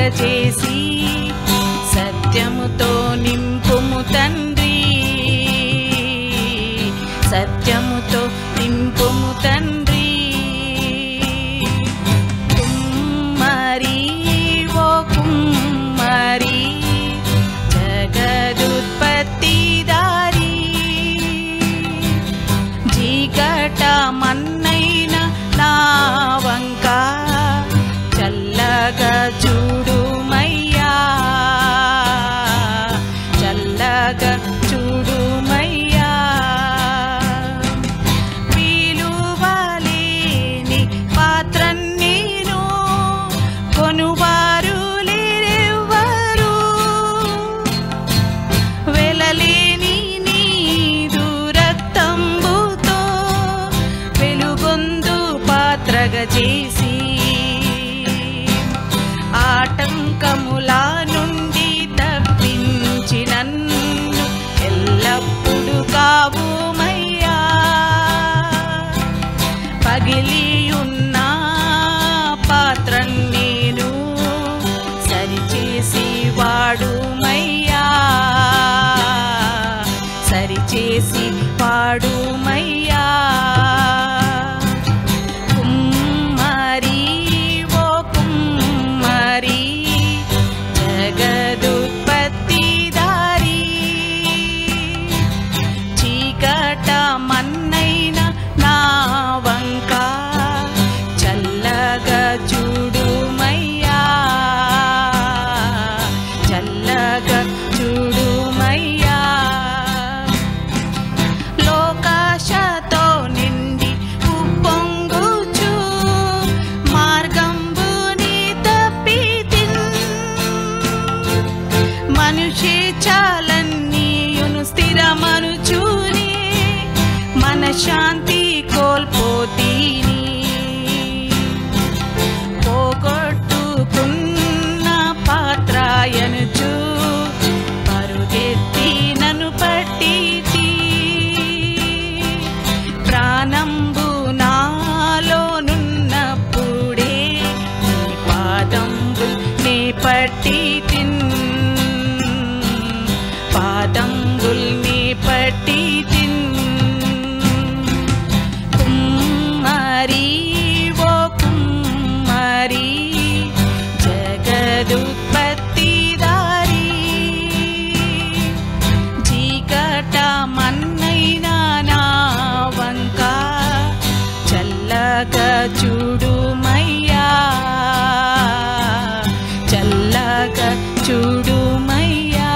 చేసి సత్యముతో నింపుము తండ్రి సత్యముతో నింపుము తండ్రి కుమ్మరి ఓ కుమ్మరి జగదుత్పత్తి దారి జీకట మన్నైన నా వంక చల్లగా చూడుమయ్యా చల్లగా చూడుమయ్యా విలువలేని పాత్ర నేను కొనువారు లేరెవ్వరు వెలలేని నీదు రక్తంబుతో వెలుగొందు పాత్రగా చేసి ఆటంకముల నుండి తప్పించి నన్ను ఎల్లప్పుడూ కావుమయ్యా పగిలి ఉన్న పాత్ర నేను సరిచేసి వాడుమయ్యా సరిచేసి వాడుమయ్యా కుమ్మరి ఓ కుమ్మరి జగదుత్పత్తి దారి చీకట మన్నైన నా వంక చల్లగా చూడుమయ్యా చల్లగా చూడుమయ్యా లోకాశతో నిండి ఉప్పొంగుచు మార్గంబుని తప్పితిన్ మనుషే చాలన్నీయును స్థిరమనుచూని మన శాంతి కోల్పోతీని పోగొట్టుకున్న పాత్రాయనుచు పరుగెత్తి నన్ను పట్టితి ప్రాణంబు నాలోనున్నప్పుడే నీ పాదంబు నే పట్టి తిన్ పాదంబుల్ నీ పట్టి తిన్ కుమ్మరి ఓ కుమ్మరి జగదుత్పత్తి దారి చీకట మన్నైనా నా వంక చల్లగా చూడుమయ్యా చల్లగా చూడుమయ్యా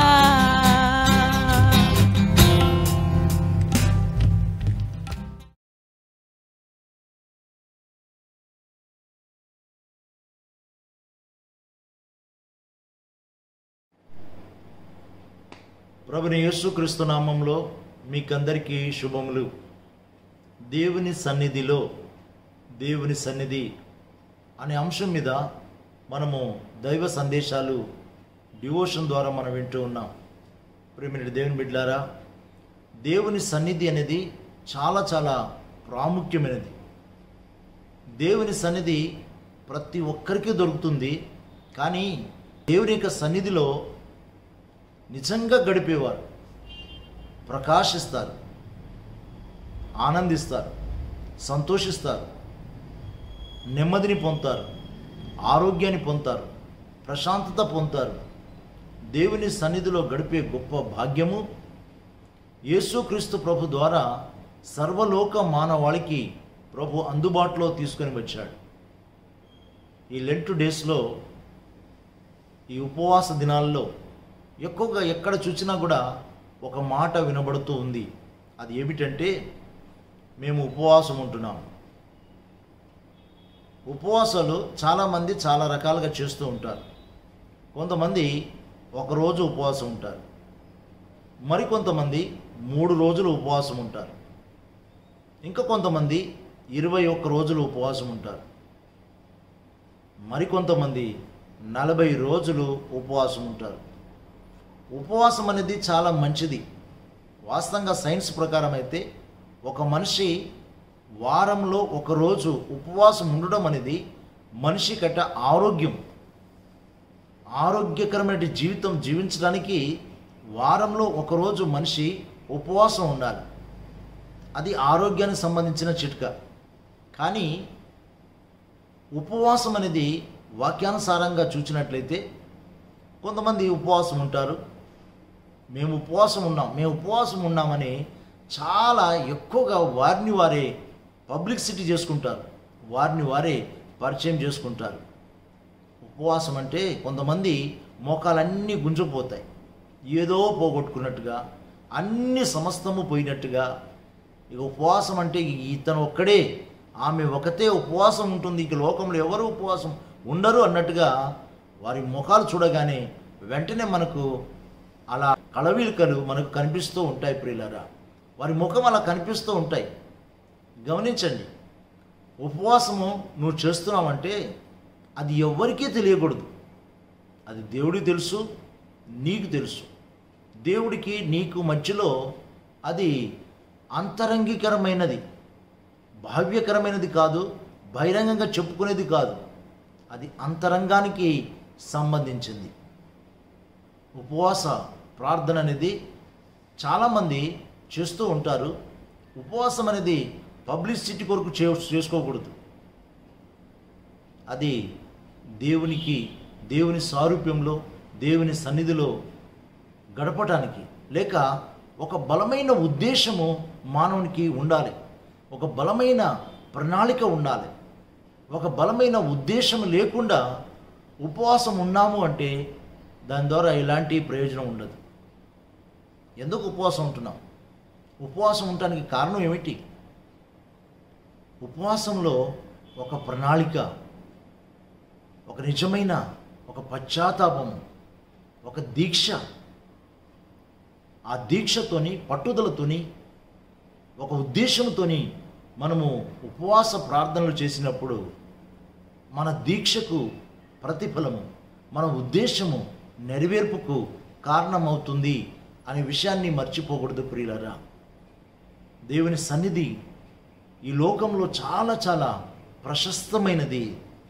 ప్రభుని యేసుక్రీస్తు నామంలో మీకందరికీ శుభములు దేవుని సన్నిధిలో దేవుని సన్నిధి అనే అంశం మీద మనము దైవ సందేశాలు డివోషన్ ద్వారా మనం వింటూ ఉన్నాం ప్రేమిటి దేవుని బిడ్డారా దేవుని సన్నిధి అనేది చాలా చాలా ప్రాముఖ్యమైనది దేవుని సన్నిధి ప్రతి ఒక్కరికి దొరుకుతుంది కానీ దేవుని యొక్క సన్నిధిలో నిజంగా గడిపేవారు ప్రకాశిస్తారు ఆనందిస్తారు సంతోషిస్తారు నెమ్మదిని పొందుతారు ఆరోగ్యాన్ని పొందుతారు ప్రశాంతత పొందుతారు దేవుని సన్నిధిలో గడిపే గొప్ప భాగ్యము యేసుక్రీస్తు ప్రభు ద్వారా సర్వలోక మానవాళికి ప్రభు అందుబాటులో తీసుకొని వచ్చాడు ఈ లెంట్ డేస్లో ఈ ఉపవాస దినాల్లో ఎక్కువగా ఎక్కడ చూసినా కూడా ఒక మాట వినబడుతూ ఉంది అది ఏమిటంటే మేము ఉపవాసం ఉంటున్నాం ఉపవాసాలు చాలామంది చాలా రకాలుగా చేస్తూ ఉంటారు కొంతమంది ఒకరోజు ఉపవాసం ఉంటారు మరికొంతమంది మూడు రోజులు ఉపవాసం ఉంటారు ఇంకా కొంతమంది ఇరవై ఒక్క రోజులు ఉపవాసం ఉంటారు మరికొంతమంది నలభై రోజులు ఉపవాసం ఉంటారు ఉపవాసం అనేది చాలా మంచిది వాస్తవంగా సైన్స్ ప్రకారం అయితే ఒక మనిషి వారంలో ఒక రోజు ఉపవాసం ఉండడం అనేది మనిషి కట్ట ఆరోగ్యం ఆరోగ్యకరమైన జీవితం జీవించడానికి వారంలో ఒకరోజు మనిషి ఉపవాసం ఉండాలి అది ఆరోగ్యానికి సంబంధించిన చిట్కా కానీ ఉపవాసం అనేది వాక్యానుసారంగా చూసినట్లయితే కొంతమంది ఉపవాసం ఉంటారు మేము ఉపవాసం ఉన్నాం మేము ఉపవాసం ఉన్నామని చాలా ఎక్కువగా వారిని వారే పబ్లిసిటీ చేసుకుంటారు వారిని వారే పరిచయం చేసుకుంటారు ఉపవాసం అంటే కొంతమంది మోకాలన్నీ గుంజుపోతాయి ఏదో పోగొట్టుకున్నట్టుగా అన్ని సమస్తము పోయినట్టుగా ఇక ఉపవాసం అంటే ఇతను ఒక్కడే ఆమె ఒకతే ఉపవాసం ఉంటుంది ఇక లోకంలో ఎవరు ఉపవాసం ఉండరు అన్నట్టుగా వారి ముఖాలు చూడగానే వెంటనే మనకు అలా కళవిలుకలు మనకు కనిపిస్తూ ఉంటాయి ప్రియులారా వారి ముఖం అలా కనిపిస్తూ ఉంటాయి గమనించండి ఉపవాసము నువ్వు చేస్తున్నావంటే అది ఎవ్వరికీ తెలియకూడదు అది దేవుడికి తెలుసు నీకు తెలుసు దేవుడికి నీకు మధ్యలో అది అంతరంగికరమైనది భావ్యకరమైనది కాదు బహిరంగంగా చెప్పుకునేది కాదు అది అంతరంగానికి సంబంధించింది ఉపవాస ప్రార్థన అనేది చాలామంది చేస్తూ ఉంటారు ఉపవాసం అనేది పబ్లిసిటీ కొరకు చే చేసుకోకూడదు అది దేవునికి దేవుని సారూప్యంలో దేవుని సన్నిధిలో గడపటానికి లేక ఒక బలమైన ఉద్దేశము మానవునికి ఉండాలి ఒక బలమైన ప్రణాళిక ఉండాలి ఒక బలమైన ఉద్దేశం లేకుండా ఉపవాసం ఉన్నాము అంటే దాని ద్వారా ఎలాంటి ప్రయోజనం ఉండదు ఎందుకు ఉపవాసం ఉంటున్నాం ఉపవాసం ఉండటానికి కారణం ఏమిటి ఉపవాసంలో ఒక ప్రణాళిక ఒక నిజమైన ఒక పశ్చాత్తాపం ఒక దీక్ష ఆ దీక్షతోని పట్టుదలతోని ఒక ఉద్దేశంతోని మనము ఉపవాస ప్రార్థనలు చేసినప్పుడు మన దీక్షకు ప్రతిఫలము మన ఉద్దేశము నెరవేర్పుకు కారణమవుతుంది అనే విషయాన్ని మర్చిపోకూడదు ప్రియులరా దేవుని సన్నిధి ఈ లోకంలో చాలా చాలా ప్రశస్తమైనది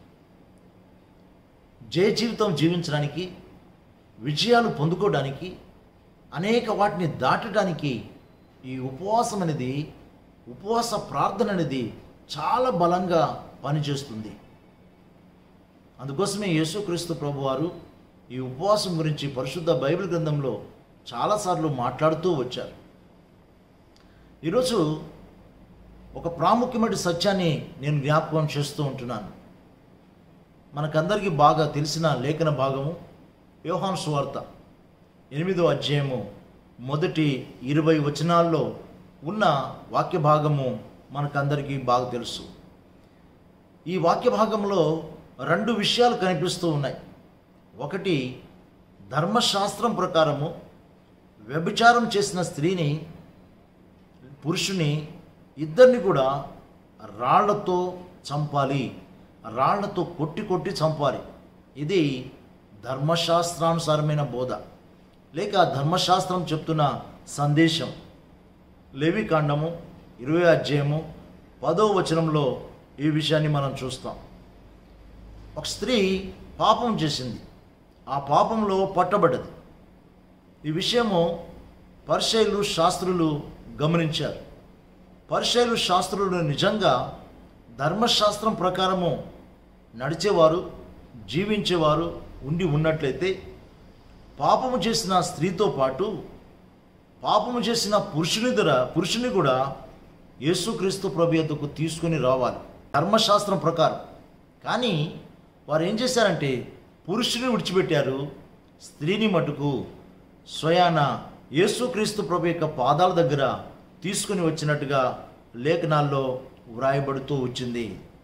జయ జీవితం జీవించడానికి విజయాలు పొందుకోవడానికి అనేక వాటిని దాటడానికి ఈ ఉపవాసం అనేది ఉపవాస ప్రార్థన అనేది చాలా బలంగా పనిచేస్తుంది అందుకోసమే యేసుక్రీస్తు ప్రభువారు ఈ ఉపవాసం గురించి పరిశుద్ధ బైబిల్ గ్రంథంలో చాలాసార్లు మాట్లాడుతూ వచ్చారు ఈరోజు ఒక ప్రాముఖ్యమైన సత్యాన్ని నేను జ్ఞాపకం చేస్తూ ఉంటున్నాను మనకందరికీ బాగా తెలిసిన లేఖన భాగము యోహాను సువార్త ఎనిమిదో అధ్యాయము మొదటి ఇరవై వచనాల్లో ఉన్న వాక్య భాగము మనకందరికీ బాగా తెలుసు ఈ వాక్య భాగంలో రెండు విషయాలు కనిపిస్తూ ఉన్నాయి ఒకటి ధర్మశాస్త్రం ప్రకారము వ్యభిచారం చేసిన స్త్రీని పురుషుని ఇద్దరిని కూడా రాళ్లతో చంపాలి రాళ్లతో కొట్టి కొట్టి చంపాలి ఇది ధర్మశాస్త్రానుసారమైన బోధ లేక ధర్మశాస్త్రం చెప్తున్న సందేశం లేవికాండము ఇరవై అధ్యాయము పదో వచనంలో ఈ విషయాన్ని మనం చూస్తాం ఒక స్త్రీ పాపం చేసింది ఆ పాపంలో పట్టబడ్డది ఈ విషయము పరిశైలు శాస్త్రులు గమనించారు పరిశైలు శాస్త్రులు నిజంగా ధర్మశాస్త్రం ప్రకారము నడిచేవారు జీవించేవారు ఉండి ఉన్నట్లయితే పాపము చేసిన స్త్రీతో పాటు పాపము చేసిన పురుషుని ధర పురుషుని కూడా యేసుక్రీస్తు ప్రభు యొద్దకు తీసుకుని రావాలి ధర్మశాస్త్రం ప్రకారం కానీ వారు ఏం చేశారంటే పురుషుని విడిచిపెట్టారు స్త్రీని మటుకు స్వయాన యేసుక్రీస్తు ప్రభు యొక్క పాదాల దగ్గర తీసుకుని వచ్చినట్టుగా లేఖనాల్లో వ్రాయబడుతూ వచ్చింది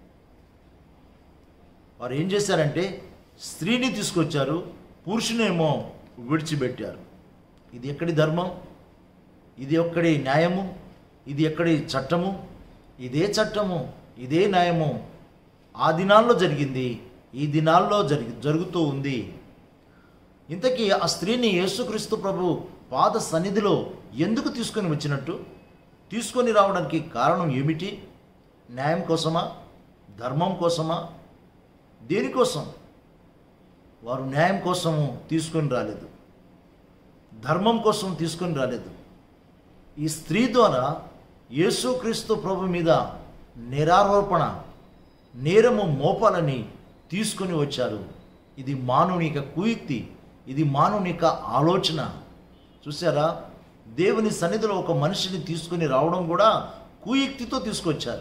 వారు ఏం చేశారంటే స్త్రీని తీసుకొచ్చారు పురుషునేమో విడిచిపెట్టారు ఇది ఎక్కడి ధర్మం ఇది ఎక్కడి న్యాయము ఇది ఎక్కడి చట్టము ఇదే చట్టము ఇదే న్యాయము ఆ దినాల్లో జరిగింది ఈ దినాల్లో జరిగి జరుగుతూ ఉంది ఇంతకీ ఆ స్త్రీని యేసుక్రీస్తు ప్రభు పాద సన్నిధిలో ఎందుకు తీసుకొని వచ్చినట్టు తీసుకొని రావడానికి కారణం ఏమిటి న్యాయం కోసమా ధర్మం కోసమా దేనికోసం వారు న్యాయం కోసం తీసుకొని రాలేదు ధర్మం కోసం తీసుకొని రాలేదు ఈ స్త్రీ ద్వారా యేసుక్రీస్తు ప్రభు మీద నిరారోపణ నేరము మోపాలని తీసుకొని వచ్చారు ఇది మానవునిక కుయుక్తి ఇది మానవునిక ఆలోచన చూసారా దేవుని సన్నిధిలో ఒక మనిషిని తీసుకొని రావడం కూడా కుయుక్తితో తీసుకొచ్చారు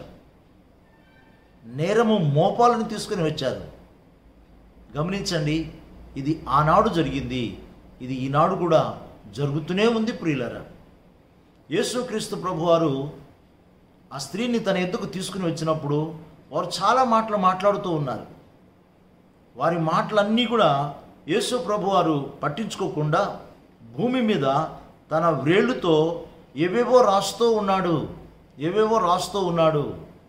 నేరము మోపాలను తీసుకొని వచ్చారు గమనించండి ఇది ఆనాడు జరిగింది ఇది ఈనాడు కూడా జరుగుతూనే ఉంది ప్రియులరా యేసుక్రీస్తు ప్రభువారు ఆ స్త్రీని తన ఎద్దుకు తీసుకుని వచ్చినప్పుడు వారు చాలా మాటలు మాట్లాడుతూ ఉన్నారు వారి మాటలన్నీ కూడా యేసు ప్రభువారు పట్టించుకోకుండా భూమి మీద తన వ్రేళ్ళుతో ఏవేవో రాస్తూ ఉన్నాడు ఏవేవో రాస్తూ ఉన్నాడు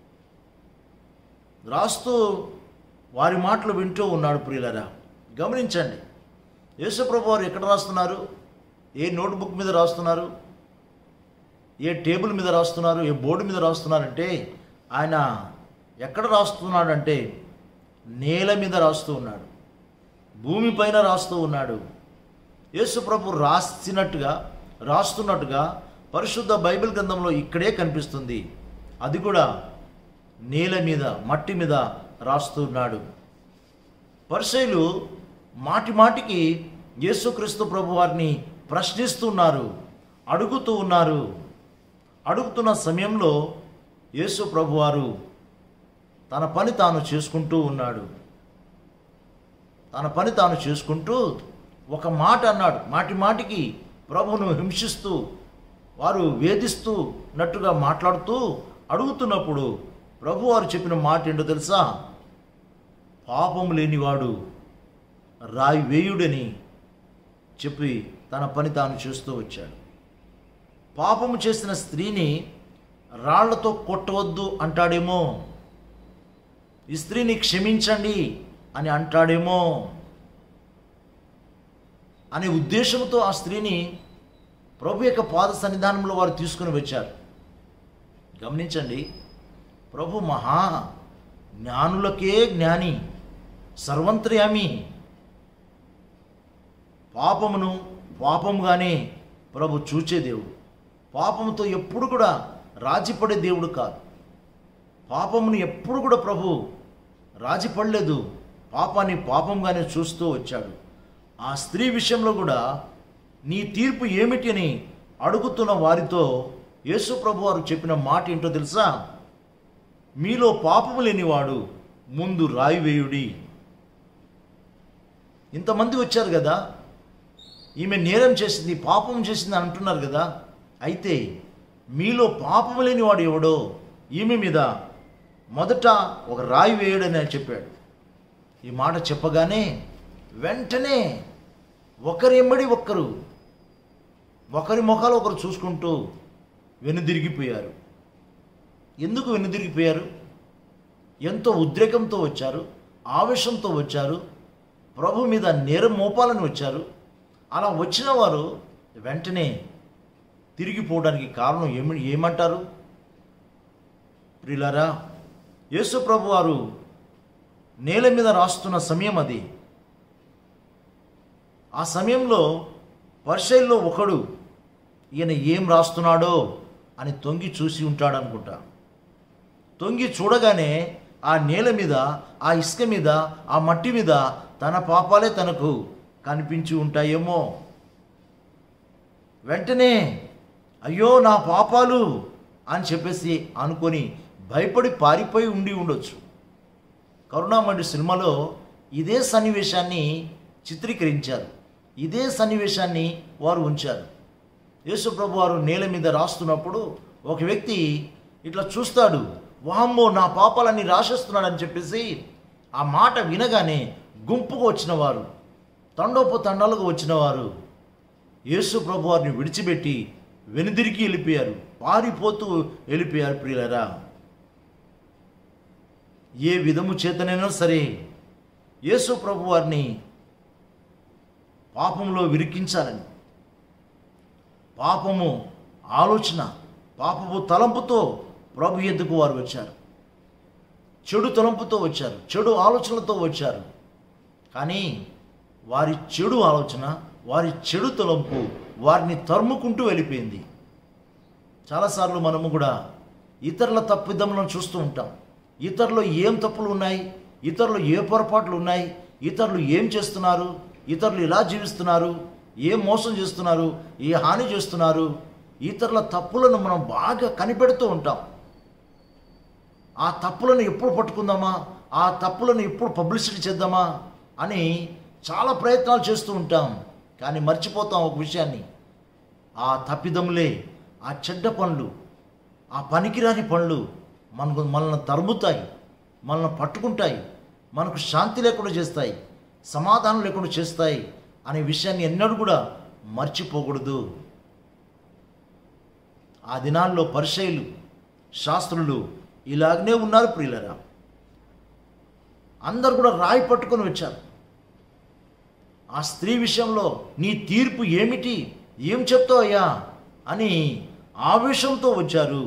రాస్తూ వారి మాటలు వింటూ ఉన్నాడు ప్రియులరా గమనించండి యేసుప్రభు వారు ఎక్కడ రాస్తున్నారు ఏ నోట్బుక్ మీద రాస్తున్నారు ఏ టేబుల్ మీద రాస్తున్నారు ఏ బోర్డు మీద రాస్తున్నారంటే ఆయన ఎక్కడ రాస్తున్నాడంటే నేల మీద రాస్తూ ఉన్నాడు భూమిపైన రాస్తూ ఉన్నాడు యేసు ప్రభు రాసినట్టుగా రాస్తున్నట్టుగా పరిశుద్ధ బైబిల్ గ్రంథంలో ఇక్కడే కనిపిస్తుంది అది కూడా నేల మీద మట్టి మీద రాస్తున్నాడు పరిసైలు మాటి మాటికి యేసుక్రీస్తు ప్రభు వారిని ప్రశ్నిస్తున్నారు అడుగుతూ ఉన్నారు అడుగుతున్న సమయంలో యేసు ప్రభువారు తన పని తాను చేసుకుంటూ ఉన్నాడు తన పని తాను చేసుకుంటూ ఒక మాట అన్నాడు మాటి మాటికి ప్రభువును హింసిస్తూ వారు వేధిస్తూ నట్టుగా మాట్లాడుతూ అడుగుతున్నప్పుడు ప్రభు వారు చెప్పిన మాట ఏంటో తెలుసా పాపం లేనివాడు రాయి వేయుడని చెప్పి తన పని తాను చేస్తూ వచ్చాడు పాపము చేసిన స్త్రీని రాళ్లతో కొట్టవద్దు అంటాడేమో ఈ స్త్రీని క్షమించండి అని అంటాడేమో అనే ఉద్దేశంతో ఆ స్త్రీని ప్రభు యొక్క పాద సన్నిధానంలో వారు తీసుకుని వచ్చారు గమనించండి ప్రభు మహా జ్ఞానులకే జ్ఞాని సర్వంత్ర్యామి పాపమును పాపముగానే ప్రభు చూచే దేవుడు పాపముతో ఎప్పుడు కూడా రాజీపడే దేవుడు కాదు పాపమును ఎప్పుడు కూడా ప్రభు రాజీపడలేదు పాపాన్ని పాపంగానే చూస్తూ వచ్చాడు ఆ స్త్రీ విషయంలో కూడా నీ తీర్పు ఏమిటి అని అడుగుతున్న వారితో యేసు ప్రభు వారు చెప్పిన మాట ఏంటో తెలుసా మీలో పాపము లేనివాడు ముందు రాయి వేయుడి ఇంతమంది వచ్చారు కదా ఈమె నేరం చేసింది పాపం చేసింది అని అంటున్నారు కదా అయితే మీలో పాపము లేనివాడు ఎవడో ఈమె మీద మొదట ఒక రాయి వేయడని ఆయన చెప్పాడు ఈ మాట చెప్పగానే వెంటనే ఒకరెమ్మడి ఒక్కరు ఒకరి ముఖాలు ఒకరు చూసుకుంటూ వెనుదిరిగిపోయారు ఎందుకు వెనుదిరిగిపోయారు ఎంతో ఉద్రేకంతో వచ్చారు ఆవేశంతో వచ్చారు ప్రభు మీద నేరం మోపాలని వచ్చారు అలా వచ్చిన వారు వెంటనే తిరిగిపోవడానికి కారణం ఏమి ఏమంటారు ప్రిలారా యేసు ప్రభు వారు నేల మీద రాస్తున్న సమయం అది ఆ సమయంలో వర్షైల్లో ఒకడు ఈయన ఏం రాస్తున్నాడో అని తొంగి చూసి ఉంటాడు అనుకుంటా తొంగి చూడగానే ఆ నేల మీద ఆ ఇసుక మీద ఆ మట్టి మీద తన పాపాలే తనకు కనిపించి ఉంటాయేమో వెంటనే అయ్యో నా పాపాలు అని చెప్పేసి అనుకొని భయపడి పారిపోయి ఉండి ఉండొచ్చు కరుణామణి సినిమాలో ఇదే సన్నివేశాన్ని చిత్రీకరించారు ఇదే సన్నివేశాన్ని వారు ఉంచారు యేసుప్రభు వారు నేల మీద రాస్తున్నప్పుడు ఒక వ్యక్తి ఇట్లా చూస్తాడు వామ్మో నా పాపాలన్నీ రాసేస్తున్నాడని చెప్పేసి ఆ మాట వినగానే గుంపుకు వచ్చిన వారు తండోపు తండాలకు వచ్చిన వారు యేసు ప్రభు వారిని విడిచిపెట్టి వెనుదిరిగి వెళ్ళిపోయారు పారిపోతూ వెళ్ళిపోయారు ప్రియులరా ఏ విధము చేతనైనా సరే యేసు ప్రభు వారిని పాపంలో విరికించాలని పాపము ఆలోచన పాపపు తలంపుతో ప్రభు ఎద్దుకు వారు వచ్చారు చెడు తలంపుతో వచ్చారు చెడు ఆలోచనలతో వచ్చారు కానీ వారి చెడు ఆలోచన వారి చెడు తలంపు వారిని తరుముకుంటూ వెళ్ళిపోయింది చాలాసార్లు మనము కూడా ఇతరుల తప్పిదములను చూస్తూ ఉంటాం ఇతరులు ఏం తప్పులు ఉన్నాయి ఇతరులు ఏ పొరపాట్లు ఉన్నాయి ఇతరులు ఏం చేస్తున్నారు ఇతరులు ఇలా జీవిస్తున్నారు ఏం మోసం చేస్తున్నారు ఏ హాని చేస్తున్నారు ఇతరుల తప్పులను మనం బాగా కనిపెడుతూ ఉంటాం ఆ తప్పులను ఎప్పుడు పట్టుకుందామా ఆ తప్పులను ఎప్పుడు పబ్లిసిటీ చేద్దామా అని చాలా ప్రయత్నాలు చేస్తూ ఉంటాం కానీ మర్చిపోతాం ఒక విషయాన్ని ఆ తప్పిదములే ఆ చెడ్డ పనులు ఆ పనికిరాని పనులు మనకు మనల్ని తరుముతాయి మనల్ని పట్టుకుంటాయి మనకు శాంతి లేకుండా చేస్తాయి సమాధానం లేకుండా చేస్తాయి అనే విషయాన్ని ఎన్నడూ కూడా మర్చిపోకూడదు ఆ దినాల్లో పరిచయులు శాస్త్రులు ఇలాగనే ఉన్నారు ప్రియులరా అందరు కూడా రాయి పట్టుకొని వచ్చారు ఆ స్త్రీ విషయంలో నీ తీర్పు ఏమిటి ఏం చెప్తావు అయ్యా అని ఆవేశంతో వచ్చారు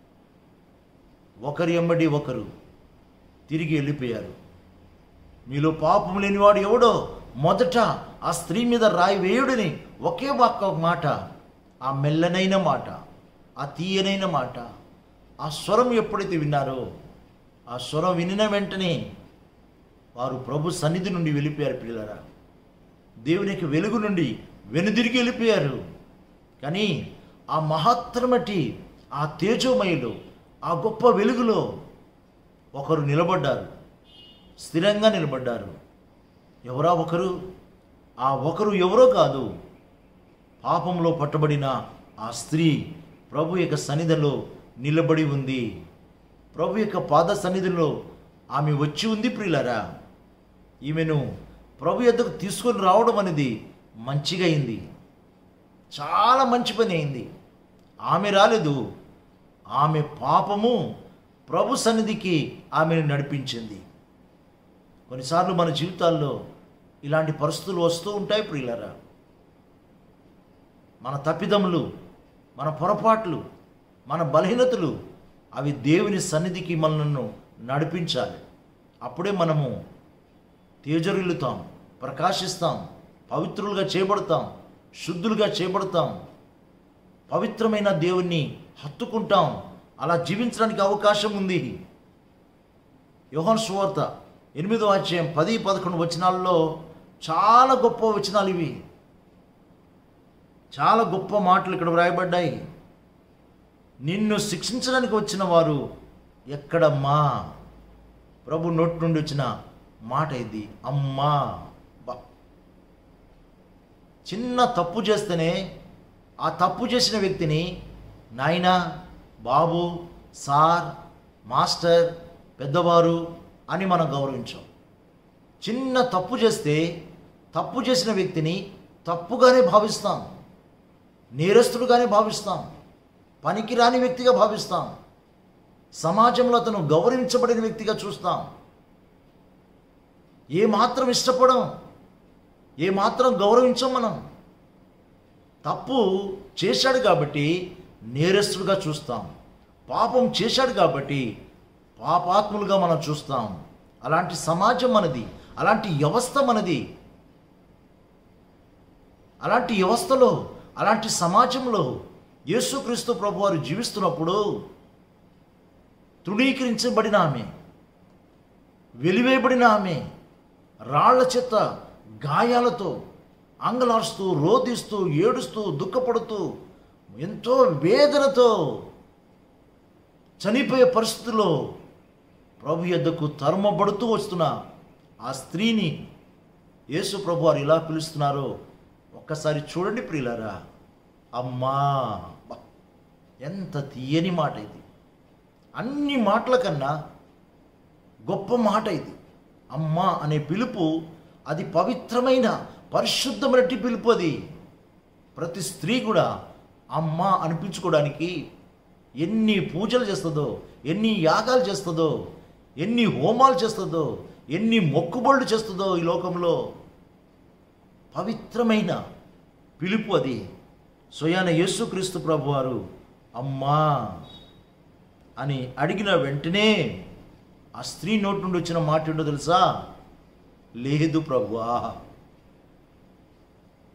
ఒకరి ఎంబడి ఒకరు తిరిగి వెళ్ళిపోయారు మీలో పాపం లేనివాడు ఎవడో మొదట ఆ స్త్రీ మీద రాయి వేయుడిని ఒకే ఒక్క మాట ఆ మెల్లనైన మాట ఆ తీయనైన మాట ఆ స్వరం ఎప్పుడైతే విన్నారో ఆ స్వరం వినిన వెంటనే వారు ప్రభు సన్నిధి నుండి వెళ్ళిపోయారు పిల్లరా దేవునికి వెలుగు నుండి వెనుదిరిగి వెళ్ళిపోయారు కానీ ఆ మహత్తరమటి ఆ తేజోమయులు ఆ గొప్ప వెలుగులో ఒకరు నిలబడ్డారు స్థిరంగా నిలబడ్డారు ఎవరా ఒకరు ఆ ఒకరు ఎవరో కాదు పాపంలో పట్టబడిన ఆ స్త్రీ ప్రభు యొక్క సన్నిధిలో నిలబడి ఉంది ప్రభు యొక్క పాద సన్నిధిలో ఆమె వచ్చి ఉంది ప్రియులరా ఈమెను ప్రభు యొద్దకు తీసుకొని రావడం అనేది మంచిగా అయింది చాలా మంచి పని అయింది ఆమె రాలేదు ఆమె పాపము ప్రభు సన్నిధికి ఆమెను నడిపించింది కొన్నిసార్లు మన జీవితాల్లో ఇలాంటి పరిస్థితులు వస్తూ ఉంటాయి ప్రియులరా మన తప్పిదములు మన పొరపాట్లు మన బలహీనతలు అవి దేవుని సన్నిధికి మనల్ని నడిపించాలి అప్పుడే మనము తేజరిల్లుతాం ప్రకాశిస్తాం పవిత్రులుగా చేయబడతాం శుద్ధులుగా చేయబడతాం పవిత్రమైన దేవుణ్ణి హత్తుకుంటాం అలా జీవించడానికి అవకాశం ఉంది యోహన్ సువార్త ఎనిమిదో అధ్యాయం పది పదకొండు వచనాల్లో చాలా గొప్ప వచనాలు ఇవి చాలా గొప్ప మాటలు ఇక్కడ వ్రాయబడ్డాయి నిన్ను శిక్షించడానికి వచ్చిన వారు ఎక్కడమ్మా ప్రభు నోటి నుండి వచ్చిన మాట ఇది అమ్మా బా చిన్న తప్పు చేస్తేనే ఆ తప్పు చేసిన వ్యక్తిని నాయనా బాబు సార్ మాస్టర్ పెద్దవారు అని మనం గౌరవించాం చిన్న తప్పు చేస్తే తప్పు చేసిన వ్యక్తిని తప్పుగానే భావిస్తాం నేరస్తుడుగానే భావిస్తాం పనికిరాని వ్యక్తిగా భావిస్తాం సమాజంలో అతను గౌరవించబడిన వ్యక్తిగా చూస్తాం ఏ మాత్రం ఇష్టపడం ఏ మాత్రం గౌరవించం మనం తప్పు చేశాడు కాబట్టి నేరస్తుడుగా చూస్తాం పాపం చేశాడు కాబట్టి పాపాత్ములుగా మనం చూస్తాం అలాంటి సమాజం మనది అలాంటి వ్యవస్థ మనది అలాంటి వ్యవస్థలో అలాంటి సమాజంలో యేసుక్రీస్తు ప్రభు వారు జీవిస్తున్నప్పుడు తృణీకరించబడిన ఆమె వెలివేయబడిన ఆమె రాళ్ల చేత గాయాలతో అంగలారుస్తూ రోధిస్తూ ఏడుస్తూ దుఃఖపడుతూ ఎంతో వేదనతో చనిపోయే పరిస్థితుల్లో ప్రభు యొద్దకు తరుమబడుతూ వస్తున్న ఆ స్త్రీని యేసు ప్రభు వారు ఇలా పిలుస్తున్నారో ఒక్కసారి చూడండి ప్రియులారా అమ్మా బా, ఎంత తీయని మాట ఇది అన్ని మాటల కన్నా గొప్ప మాట ఇది అమ్మ అనే పిలుపు అది పవిత్రమైన పరిశుద్ధమైనటి పిలుపు అది ప్రతి స్త్రీ కూడా అమ్మ అనిపించుకోవడానికి ఎన్ని పూజలు చేస్తుందో ఎన్ని యాగాలు చేస్తుందో ఎన్ని హోమాలు చేస్తుందో ఎన్ని మొక్కుబళ్ళు చేస్తుందో ఈ లోకంలో పవిత్రమైన పిలుపు అది స్వయాన యేసుక్రీస్తు ప్రభువారు అమ్మా అని అడిగిన వెంటనే ఆ స్త్రీ నోటి నుండి వచ్చిన మాట ఏంటో తెలుసా లేదు ప్రభువా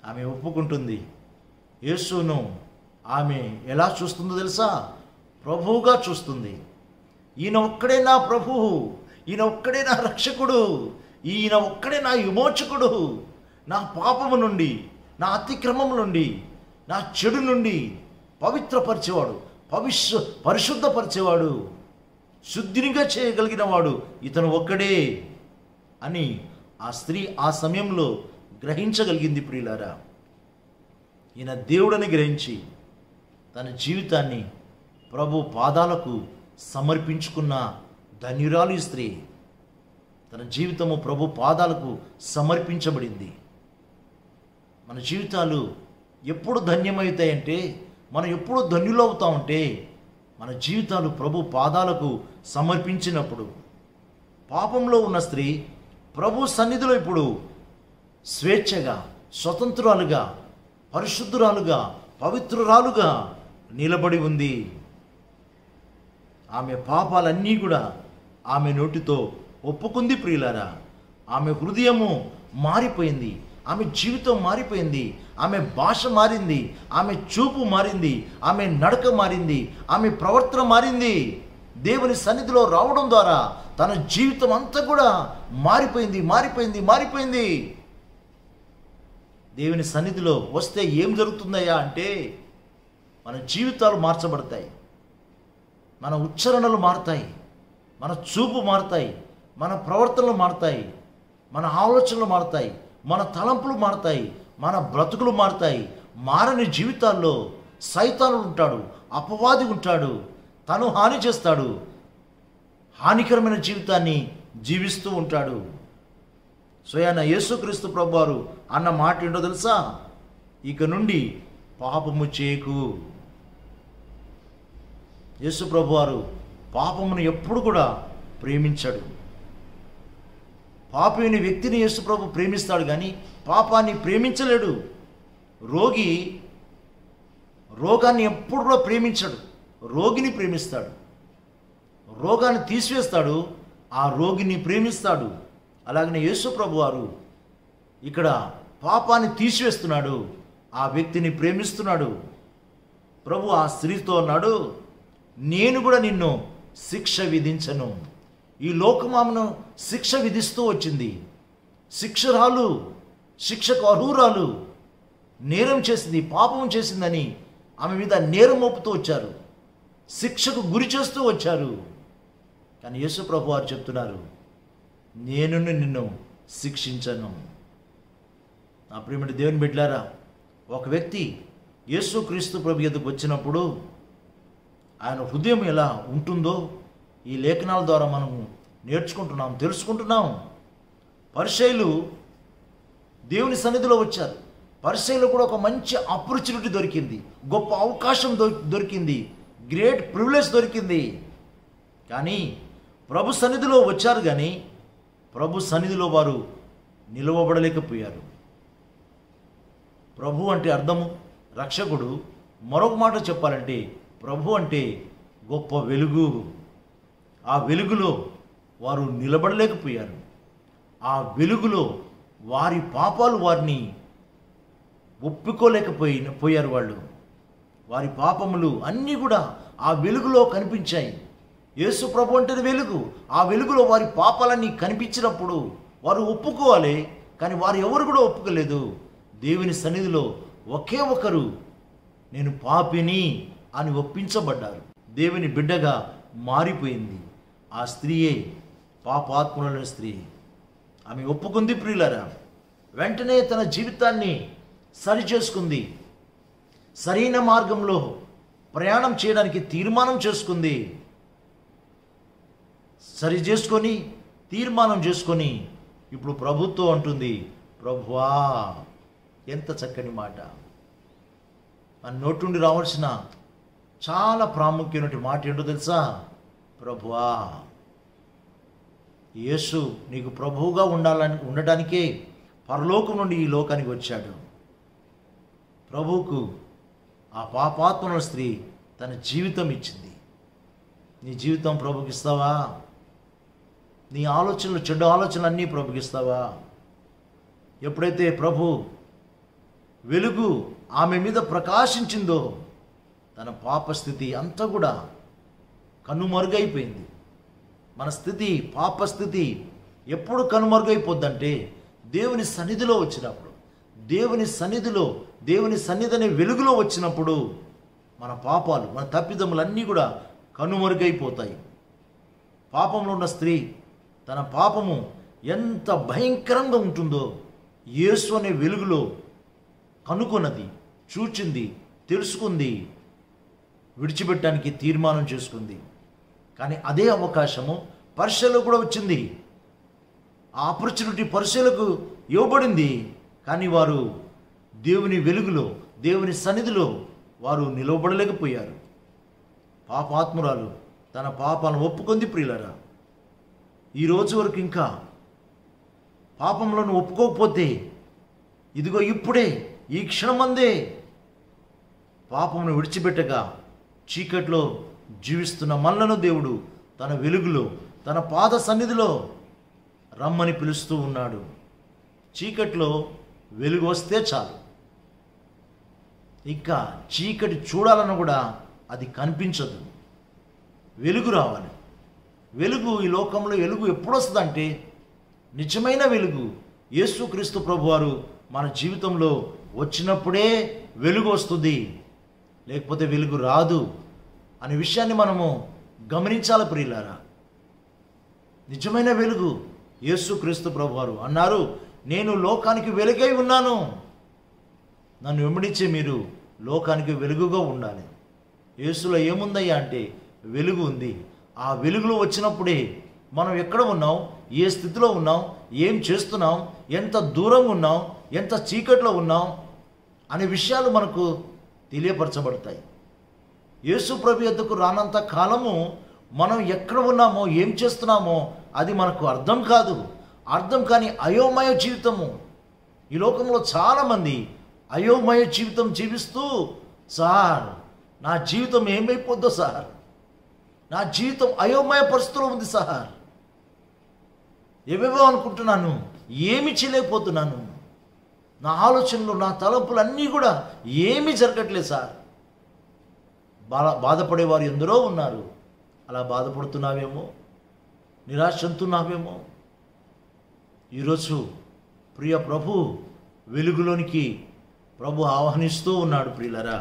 ఆమె ఒప్పుకుంటుంది యేసును ఆమె ఎలా చూస్తుందో తెలుసా ప్రభువుగా చూస్తుంది ఈయన ఒక్కడే నా ప్రభువు ఈయన ఒక్కడే నా రక్షకుడు ఈయన ఒక్కడే నా విమోచకుడు నా పాపము నుండి నా అతిక్రమం నుండి నా చెడు నుండి పవిత్రపరిచేవాడు పవిశు పరిశుద్ధపరిచేవాడు శుద్ధినిగా చేయగలిగిన వాడు ఇతను ఒక్కడే అని ఆ స్త్రీ ఆ సమయంలో గ్రహించగలిగింది ప్రియులారా ఈయన దేవుడని గ్రహించి తన జీవితాన్ని ప్రభు పాదాలకు సమర్పించుకున్న ధన్యురాలు ఈ స్త్రీ తన జీవితము ప్రభు పాదాలకు సమర్పించబడింది మన జీవితాలు ఎప్పుడు ధన్యమవుతాయంటే మనం ఎప్పుడు ధన్యులవుతామంటే మన జీవితాలు ప్రభు పాదాలకు సమర్పించినప్పుడు పాపంలో ఉన్న స్త్రీ ప్రభు సన్నిధిలో ఇప్పుడు స్వేచ్ఛగా స్వతంత్రాలుగా పరిశుద్ధురాలుగా పవిత్రురాలుగా నిలబడి ఉంది ఆమె పాపాలన్నీ కూడా ఆమె నోటితో ఒప్పుకుంది ప్రియులారా ఆమె హృదయము మారిపోయింది ఆమె జీవితం మారిపోయింది ఆమె భాష మారింది ఆమె చూపు మారింది ఆమె నడక మారింది ఆమె ప్రవర్తన మారింది దేవుని సన్నిధిలో రావడం ద్వారా తన జీవితం అంతా కూడా మారిపోయింది మారిపోయింది మారిపోయింది దేవుని సన్నిధిలో వస్తే ఏం జరుగుతుందయ్యా అంటే మన జీవితాలు మార్చబడతాయి మన ఉచ్చారణలు మారుతాయి మన చూపు మారుతాయి మన ప్రవర్తనలు మారుతాయి మన ఆలోచనలు మారుతాయి మన తలంపులు మారుతాయి మన బ్రతుకులు మారుతాయి మారని జీవితాల్లో సైతానుడు ఉంటాడు అపవాది ఉంటాడు తను హాని చేస్తాడు హానికరమైన జీవితాన్ని జీవిస్తూ ఉంటాడు స్వయాన యేసుక్రీస్తు ప్రభువారు అన్న మాట ఏంటో తెలుసా ఇక నుండి పాపము చేయకు యేసు ప్రభువారు పాపమును ఎప్పుడు కూడా ప్రేమించాడు పాపైన వ్యక్తిని యేసు ప్రభు ప్రేమిస్తాడు కానీ పాపాన్ని ప్రేమించలేడు రోగి రోగాన్ని ఎప్పుడు కూడా ప్రేమించడు రోగిని ప్రేమిస్తాడు రోగాన్ని తీసివేస్తాడు ఆ రోగిని ప్రేమిస్తాడు అలాగనే యేసు ప్రభు వారు ఇక్కడ పాపాన్ని తీసివేస్తున్నాడు ఆ వ్యక్తిని ప్రేమిస్తున్నాడు ప్రభు ఆ స్త్రీతో అన్నాడు నేను కూడా నిన్ను శిక్ష విధించను ఈ లోకమామను శిక్ష విధిస్తూ వచ్చింది శిక్షరాలు శిక్షకు అర్హురాలు నేరం చేసింది పాపం చేసిందని ఆమె మీద నేరం మోపుతూ వచ్చారు శిక్షకు గురి చేస్తూ వచ్చారు కానీ యేసు ప్రభు వారు చెప్తున్నారు నేను నిన్ను శిక్షించను నా ప్రియమైన దేవుని బిడ్డారా ఒక వ్యక్తి యేసు క్రీస్తు ప్రభు ఎదుకు వచ్చినప్పుడు ఆయన హృదయం ఎలా ఉంటుందో ఈ లేఖనాల ద్వారా మనం నేర్చుకుంటున్నాం తెలుసుకుంటున్నాం పరిశైలు దేవుని సన్నిధిలో వచ్చారు పరిశైలో కూడా ఒక మంచి ఆపర్చునిటీ దొరికింది గొప్ప అవకాశం దొ- దొరికింది గ్రేట్ ప్రివిలేజ్ దొరికింది కానీ ప్రభు సన్నిధిలో వచ్చారు కానీ ప్రభు సన్నిధిలో వారు నిలవబడలేకపోయారు ప్రభు అంటే అర్థము రక్షకుడు మరొక మాట చెప్పాలంటే ప్రభు అంటే గొప్ప వెలుగు ఆ వెలుగులో వారు నిలబడలేకపోయారు ఆ వెలుగులో వారి పాపాలు వారిని ఒప్పుకోలేకపోయి పోయారు వాళ్ళు వారి పాపములు అన్నీ కూడా ఆ వెలుగులో కనిపించాయి యేసు ప్రభు అంటే వెలుగు ఆ వెలుగులో వారి పాపాలన్నీ కనిపించినప్పుడు వారు ఒప్పుకోవాలి కానీ వారు ఎవరు కూడా ఒప్పుకోలేదు దేవుని సన్నిధిలో ఒకే ఒకరు నేను పాపిని అని ఒప్పించబడ్డారు దేవుని బిడ్డగా మారిపోయింది ఆ స్త్రీయే పాపాత్ములైన స్త్రీ ఆమె ఒప్పుకుంది ప్రియులరా వెంటనే తన జీవితాన్ని సరి చేసుకుంది సరైన మార్గంలో ప్రయాణం చేయడానికి తీర్మానం చేసుకుంది సరి చేసుకొని తీర్మానం చేసుకొని ఇప్పుడు ప్రభుత్వం అంటుంది ప్రభువా ఎంత చక్కని మాట మన నోటుండి రావాల్సిన చాలా ప్రాముఖ్యమైన మాట ఏంటో తెలుసా ప్రభువా యేసు నీకు ప్రభువుగా ఉండాలని ఉండడానికే పరలోకం నుండి ఈ లోకానికి వచ్చాడు ప్రభువుకు ఆ పాపాత్మల స్త్రీ తన జీవితం ఇచ్చింది నీ జీవితం ప్రభుకి ఇస్తావా నీ ఆలోచనలు చెడ్డ ఆలోచనలు అన్నీ ప్రభుకి ఇస్తావా ఎప్పుడైతే ప్రభు వెలుగు ఆమె మీద ప్రకాశించిందో తన పాప స్థితి అంతా కూడా కనుమరుగైపోయింది మన స్థితి పాప స్థితి ఎప్పుడు కనుమరుగైపోద్దంటే దేవుని సన్నిధిలో వచ్చినప్పుడు దేవుని సన్నిధిలో దేవుని సన్నిధి అనే వెలుగులో వచ్చినప్పుడు మన పాపాలు మన తప్పిదములన్నీ కూడా కనుమరుగైపోతాయి పాపంలో ఉన్న స్త్రీ తన పాపము ఎంత భయంకరంగా ఉంటుందో యేసు అనే వెలుగులో కనుగొన్నది చూచింది తెలుసుకుంది విడిచిపెట్టడానికి తీర్మానం చేసుకుంది కానీ అదే అవకాశము పరిశీలకు కూడా వచ్చింది ఆ ఆపర్చునిటీ పరిశీలకు ఇవ్వబడింది కానీ వారు దేవుని వెలుగులో దేవుని సన్నిధిలో వారు నిలవబడలేకపోయారు పాపాత్మురాలు తన పాపాలను ఒప్పుకుంది ప్రియులరా ఈ రోజు వరకు ఇంకా పాపంలో నువ్వు ఒప్పుకోకపోతే ఇదిగో ఇప్పుడే ఈ క్షణమందే పాపమును విడిచిపెట్టగా చీకట్లో జీవిస్తున్న మల్లను దేవుడు తన వెలుగులో తన పాద సన్నిధిలో రమ్మని పిలుస్తూ ఉన్నాడు చీకట్లో వెలుగు వస్తే చాలు ఇంకా చీకటి చూడాలన్న కూడా అది కనిపించదు వెలుగు రావాలి వెలుగు ఈ లోకంలో వెలుగు ఎప్పుడు వస్తుందంటే నిజమైన వెలుగు యేసుక్రీస్తు ప్రభువారు మన జీవితంలో వచ్చినప్పుడే వెలుగు వస్తుంది లేకపోతే వెలుగు రాదు అనే విషయాన్ని మనము గమనించాలి ప్రియులారా నిజమైన వెలుగు యేసుక్రీస్తు ప్రభువారు అన్నారు నేను లోకానికి వెలుగై ఉన్నాను నన్ను వెంబడించే మీరు లోకానికి వెలుగుగా ఉండాలి యేసులో ఏముందయ్యా అంటే వెలుగు ఉంది ఆ వెలుగులో వచ్చినప్పుడే మనం ఎక్కడ ఉన్నాం ఏ స్థితిలో ఉన్నాం ఏం చేస్తున్నాం ఎంత దూరంగా ఉన్నాం ఎంత చీకట్లో ఉన్నాం అనే విషయాలు మనకు తెలియపరచబడతాయి యేసు ప్రభు ఎద్దుకు రానంత కాలము మనం ఎక్కడ ఉన్నామో ఏం చేస్తున్నామో అది మనకు అర్థం కాదు అర్థం కాని అయోమయ జీవితము ఈ లోకంలో చాలామంది అయోమయ జీవితం జీవిస్తూ సార్ నా జీవితం ఏమైపోద్దో సార్ నా జీవితం అయోమయ పరిస్థితిలో ఉంది సార్ ఏవేవో అనుకుంటున్నాను ఏమి చేయలేకపోతున్నాను నా ఆలోచనలు నా తలంపులు అన్నీ కూడా ఏమీ జరగట్లేదు సార్ బాధ బాధపడేవారు ఎందరో ఉన్నారు అలా బాధపడుతున్నావేమో నిరాశ చెందుతున్నావేమో ఈరోజు ప్రియ ప్రభు వెలుగులోనికి ప్రభు ఆహ్వానిస్తూ ఉన్నాడు ప్రియులరా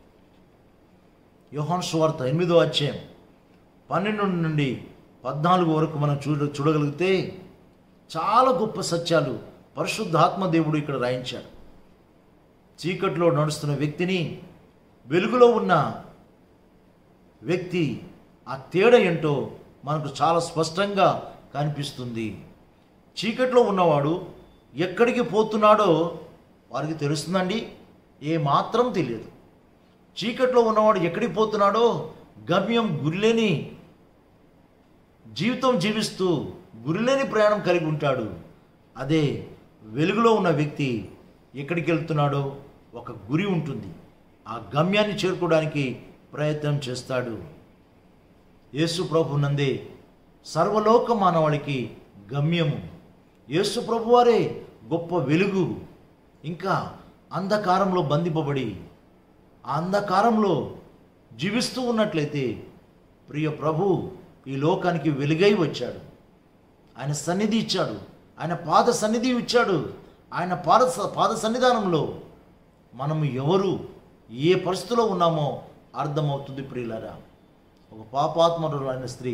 యోహాన్ సువార్త ఎనిమిదో అధ్యాయం పన్నెండు నుండి పద్నాలుగు వరకు మనం చూడ చూడగలిగితే చాలా గొప్ప సత్యాలు పరిశుద్ధాత్మ దేవుడు ఇక్కడ రాయించాడు చీకట్లో నడుస్తున్న వ్యక్తిని వెలుగులో ఉన్న వ్యక్తి ఆ తేడా ఏంటో మనకు చాలా స్పష్టంగా కనిపిస్తుంది చీకట్లో ఉన్నవాడు ఎక్కడికి పోతున్నాడో వారికి తెలుస్తుందండి ఏ మాత్రం తెలియదు చీకట్లో ఉన్నవాడు ఎక్కడికి పోతున్నాడో గమ్యం గురిలేని జీవితం జీవిస్తూ గురిలేని ప్రయాణం కలిగి ఉంటాడు అదే వెలుగులో ఉన్న వ్యక్తి ఎక్కడికి వెళ్తున్నాడో ఒక గురి ఉంటుంది ఆ గమ్యాన్ని చేరుకోవడానికి ప్రయత్నం చేస్తాడు యేసు ప్రభు నందే సర్వలోక మానవాళికి గమ్యము యేసు ప్రభు వారే గొప్ప వెలుగు ఇంకా అంధకారంలో బంధింపబడి ఆ అంధకారంలో జీవిస్తూ ఉన్నట్లయితే ప్రియ ప్రభు ఈ లోకానికి వెలుగై వచ్చాడు ఆయన సన్నిధి ఇచ్చాడు ఆయన పాద సన్నిధి ఇచ్చాడు ఆయన పాద పాద సన్నిధానంలో మనము ఎవరు ఏ పరిస్థితిలో ఉన్నామో అర్థమవుతుంది ప్రియులరా ఒక పాపాత్మరులైన స్త్రీ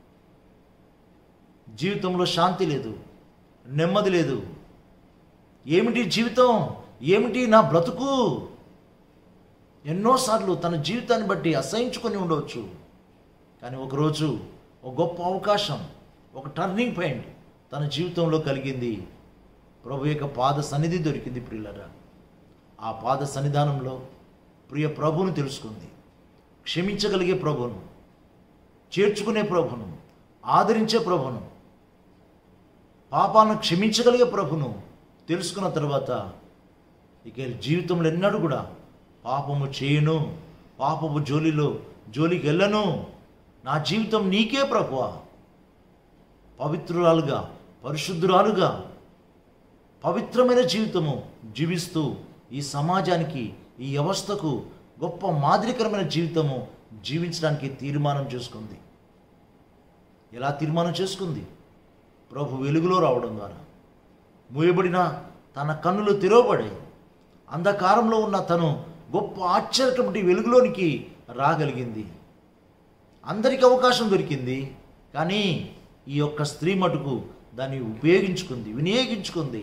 జీవితంలో శాంతి లేదు నెమ్మది లేదు ఏమిటి జీవితం ఏమిటి నా బ్రతుకు ఎన్నోసార్లు తన జీవితాన్ని బట్టి అసహించుకొని ఉండవచ్చు కానీ ఒకరోజు ఒక గొప్ప అవకాశం ఒక టర్నింగ్ పాయింట్ తన జీవితంలో కలిగింది ప్రభు యొక్క పాద సన్నిధి దొరికింది ప్రియులరా ఆ పాద సన్నిధానంలో ప్రియ ప్రభువును తెలుసుకుంది క్షమించగలిగే ప్రభును చేర్చుకునే ప్రభును ఆదరించే ప్రభును పాపాలను క్షమించగలిగే ప్రభును తెలుసుకున్న తర్వాత ఇక జీవితంలో ఎన్నడూ కూడా పాపము చేయను పాపము జోలిలో జోలికి వెళ్ళను నా జీవితం నీకే ప్రభువా పవిత్రురాలుగా పరిశుద్ధురాలుగా పవిత్రమైన జీవితము జీవిస్తూ ఈ సమాజానికి ఈ వ్యవస్థకు గొప్ప మాదిరికరమైన జీవితము జీవించడానికి తీర్మానం చేసుకుంది ఎలా తీర్మానం చేసుకుంది ప్రభు వెలుగులో రావడం ద్వారా మూయబడిన తన కన్నులు తెరవబడాయి అంధకారంలో ఉన్న తను గొప్ప ఆశ్చర్యకరమైన వెలుగులోనికి రాగలిగింది అందరికీ అవకాశం దొరికింది కానీ ఈ యొక్క స్త్రీ మటుకు దాన్ని ఉపయోగించుకుంది వినియోగించుకుంది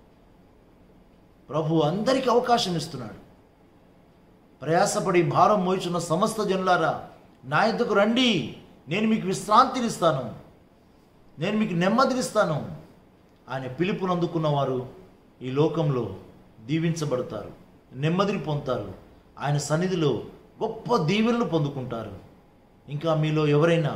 ప్రభు అందరికీ అవకాశం ఇస్తున్నాడు ప్రయాసపడి భారం మోయిచున్న సమస్త జనులారా నా యొద్దకు రండి నేను మీకు విశ్రాంతినిస్తాను నేను మీకు నెమ్మదినిస్తాను ఆయన పిలుపును అందుకున్న వారు ఈ లోకంలో దీవించబడతారు నెమ్మదిని పొందుతారు ఆయన సన్నిధిలో గొప్ప దీవెనలు పొందుకుంటారు ఇంకా మీలో ఎవరైనా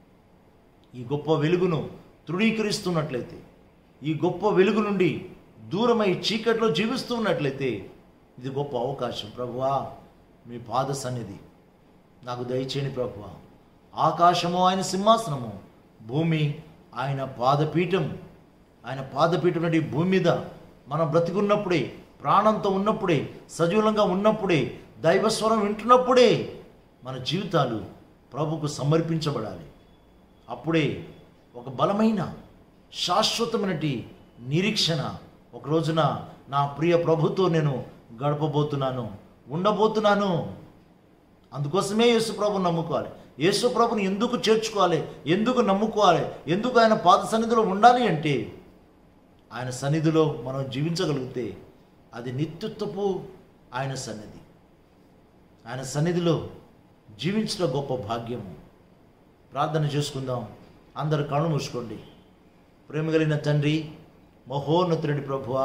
ఈ గొప్ప వెలుగును తృణీకరిస్తున్నట్లయితే ఈ గొప్ప వెలుగు నుండి దూరమై చీకట్లో జీవిస్తూ ఉన్నట్లయితే ఇది గొప్ప అవకాశం ప్రభువా మీ పాద సన్నిధి నాకు దయచేయండి ప్రభువా ఆకాశము ఆయన సింహాసనము భూమి ఆయన పాదపీఠం ఆయన పాదపీఠం నుండి భూమి మీద మనం బ్రతికున్నప్పుడే ప్రాణంతో ఉన్నప్పుడే సజీవంగా ఉన్నప్పుడే దైవస్వరం వింటున్నప్పుడే మన జీవితాలు ప్రభుకు సమర్పించబడాలి అప్పుడే ఒక బలమైన శాశ్వతమైనటి నిరీక్షణ ఒక రోజున నా ప్రియ ప్రభుతో నేను గడపబోతున్నాను ఉండబోతున్నాను అందుకోసమే యేసుప్రభుని నమ్ముకోవాలి యేసుప్రభుని ఎందుకు చేర్చుకోవాలి ఎందుకు నమ్ముకోవాలి ఎందుకు ఆయన పాద సన్నిధిలో ఉండాలి అంటే ఆయన సన్నిధిలో మనం జీవించగలిగితే అది నిత్యత్వపు ఆయన సన్నిధి ఆయన సన్నిధిలో జీవించడం గొప్ప భాగ్యము ప్రార్థన చేసుకుందాం అందరు కళ్ళు మూసుకోండి ప్రేమ కలిగిన తండ్రి మహోన్నతుడి ప్రభువా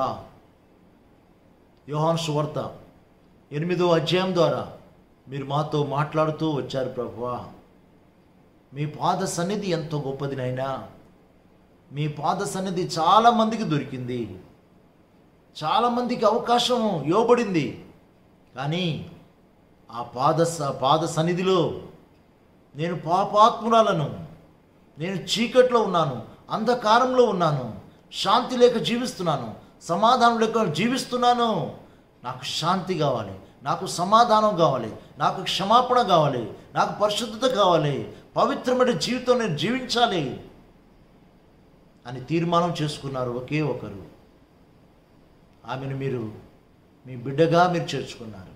యోహాన్ సువార్త ఎనిమిదో అధ్యాయం ద్వారా మీరు మాతో మాట్లాడుతూ వచ్చారు ప్రభువా మీ పాద సన్నిధి ఎంతో గొప్పది నైనా మీ పాద సన్నిధి చాలామందికి దొరికింది చాలామందికి అవకాశం ఇవ్వబడింది కానీ ఆ పాద స- పాద సన్నిధిలో నేను పాపాత్మురాలను నేను చీకట్లో ఉన్నాను అంధకారంలో ఉన్నాను శాంతి లేక జీవిస్తున్నాను సమాధానం లేక జీవిస్తున్నాను నాకు శాంతి కావాలి నాకు సమాధానం కావాలి నాకు క్షమాపణ కావాలి నాకు పరిశుద్ధత కావాలి పవిత్రమైన జీవితం నేను జీవించాలి అని తీర్మానం చేసుకున్నారు ఒకే ఒకరు ఆమెను మీరు మీ బిడ్డగా మీరు చేర్చుకున్నారు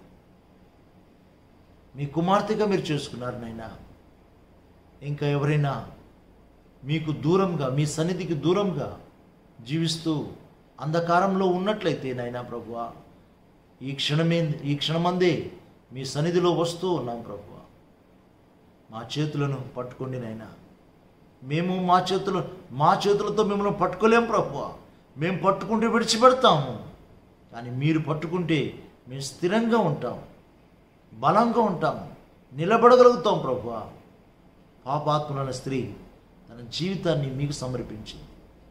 మీ కుమార్తెగా మీరు చేసుకున్నారు నాయనా ఇంకా ఎవరైనా మీకు దూరంగా మీ సన్నిధికి దూరంగా జీవిస్తూ అంధకారంలో ఉన్నట్లయితే నాయనా ప్రభువా ఈ క్షణమే ఈ క్షణమందే మీ సన్నిధిలో వస్తూ ఉన్నాం ప్రభువా మా చేతులను పట్టుకోండి నాయనా మేము మా చేతులు మా చేతులతో మిమ్మల్ని పట్టుకోలేం ప్రభువా మేము పట్టుకుంటే విడిచిపెడతాము కానీ మీరు పట్టుకుంటే మేము స్థిరంగా ఉంటాం బలంగా ఉంటాం నిలబడగలుగుతాం ప్రభువా పాపాత్ములైన స్త్రీ తన జీవితాన్ని మీకు సమర్పించింది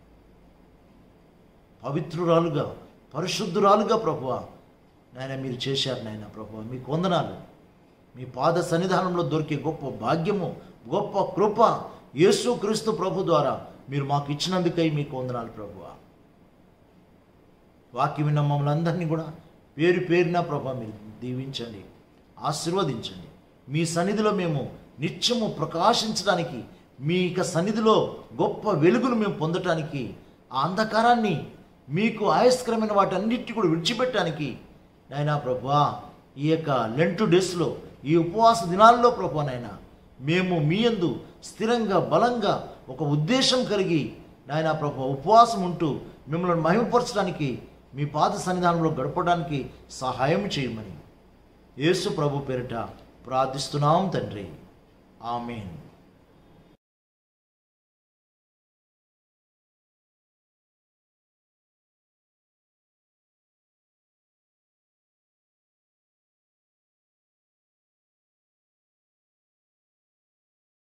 పవిత్రురాలుగా పరిశుద్ధురాలుగా ప్రభువా నాయన మీరు చేశారు నాయన ప్రభువా మీకు వందనాలు మీ పాద సన్నిధానంలో దొరికే గొప్ప భాగ్యము గొప్ప కృప యేసు క్రీస్తు ప్రభు ద్వారా మీరు మాకు ఇచ్చినందుకై మీకు వందనాలు ప్రభువా వాక్యం విన్న మమ్మల్ని అందరినీ కూడా పేరు పేరున ప్రభా మీరు దీవించండి ఆశీర్వదించండి మీ సన్నిధిలో మేము నిత్యము ప్రకాశించడానికి మీ యొక్క సన్నిధిలో గొప్ప వెలుగును మేము పొందటానికి ఆ అంధకారాన్ని మీకు ఆయస్కరమైన వాటన్నిటి కూడా విడిచిపెట్టడానికి నాయనా ప్రభా ఈ యొక్క లెంటు డేస్లో ఈ ఉపవాస దినాల్లో ప్రభా నాయనా మేము మీ యందు స్థిరంగా బలంగా ఒక ఉద్దేశం కలిగి నాయనా ప్రభా ఉపవాసం ఉంటూ మిమ్మల్ని మహిమపరచడానికి మీ పాద సన్నిధానంలో గడపడానికి సహాయం చేయమని యేసు ప్రభు పేరిట ప్రార్థిస్తున్నాం తండ్రి ఆమెన్